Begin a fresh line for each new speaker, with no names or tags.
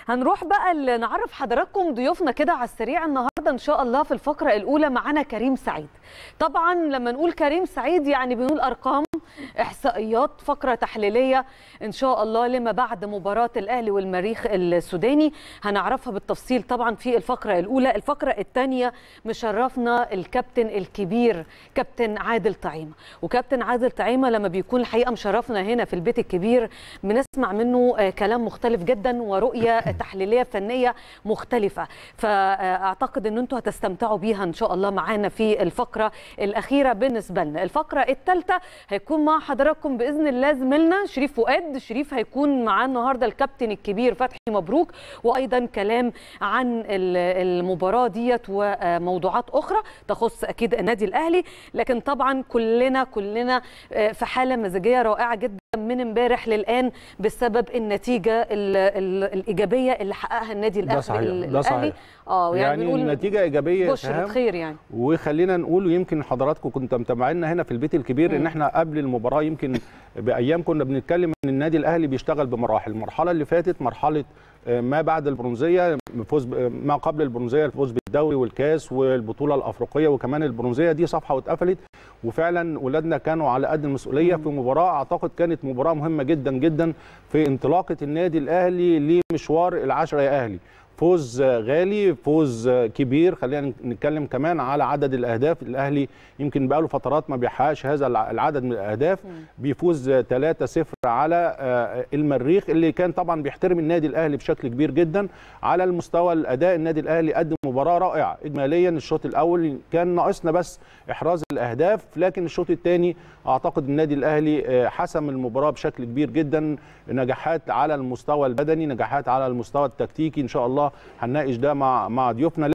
هنروح بقى ل- نعرف حضراتكم ضيوفنا كده على السريع النهارده ان شاء الله في الفقره الاولى معانا كريم سعيد طبعا لما نقول كريم سعيد يعني بنقول ارقام احصائيات فقره تحليليه ان شاء الله لما بعد مباراه الاهلي والمريخ السوداني هنعرفها بالتفصيل طبعا في الفقره الاولى الفقره الثانيه مشرفنا الكابتن الكبير كابتن عادل طعيمه وكابتن عادل طعيمه لما بيكون الحقيقه مشرفنا هنا في البيت الكبير بنسمع منه آه، كلام مختلف جدا ورؤيه تحليليه فنيه مختلفه فاعتقد ان انتم هتستمتعوا بيها ان شاء الله معانا في الفقره الاخيره بالنسبه لنا الفقره الثالثه هيكون مع حضراتكم باذن الله زميلنا شريف فؤاد شريف هيكون معاه النهارده الكابتن الكبير فتحي مبروك وايضا كلام عن ال- المباراه ديت وموضوعات اخرى تخص اكيد النادي الاهلي لكن طبعا كلنا كلنا آه، في حاله مزاجيه رائعه جدا من امبارح للان بسبب النتيجه ال ال الايجابيه اللي حققها النادي
ده
الأهلي-
صحيح، ده
الاهلي
صحيح.
اه يعني,
يعني
بنقول
النتيجه ايجابيه
بشرة
سهام.
خير يعني
وخلينا نقول ويمكن حضراتكم كنتوا متابعينا هنا في البيت الكبير ان
مم.
احنا قبل المباراه يمكن بايام كنا بنتكلم ان النادي الاهلي بيشتغل بمراحل المرحله اللي فاتت مرحله آه، ما بعد البرونزيه فوز ب- آه، ما قبل البرونزيه الفوز بالدوري والكاس والبطوله الافريقيه وكمان البرونزيه دي صفحه واتقفلت وفعلا ولادنا كانوا على قد المسؤوليه في مباراه اعتقد كانت مباراه مهمه جدا جدا في انطلاقه النادي الاهلي لمشوار العشره يا اهلي فوز غالي فوز كبير خلينا نتكلم كمان على عدد الاهداف الاهلي يمكن بقاله فترات ما بيحققش هذا العدد من الاهداف بيفوز 3-0 على آه، المريخ اللي كان طبعا بيحترم النادي الاهلي بشكل كبير جدا على المستوى الاداء النادي الاهلي قدم مباراه رائعه اجماليا الشوط الاول كان ناقصنا بس احراز الاهداف لكن الشوط الثاني اعتقد النادي الاهلي آه، حسم المباراه بشكل كبير جدا نجاحات على المستوى البدني نجاحات على المستوى التكتيكي ان شاء الله هنناقش ده مع مع ضيوفنا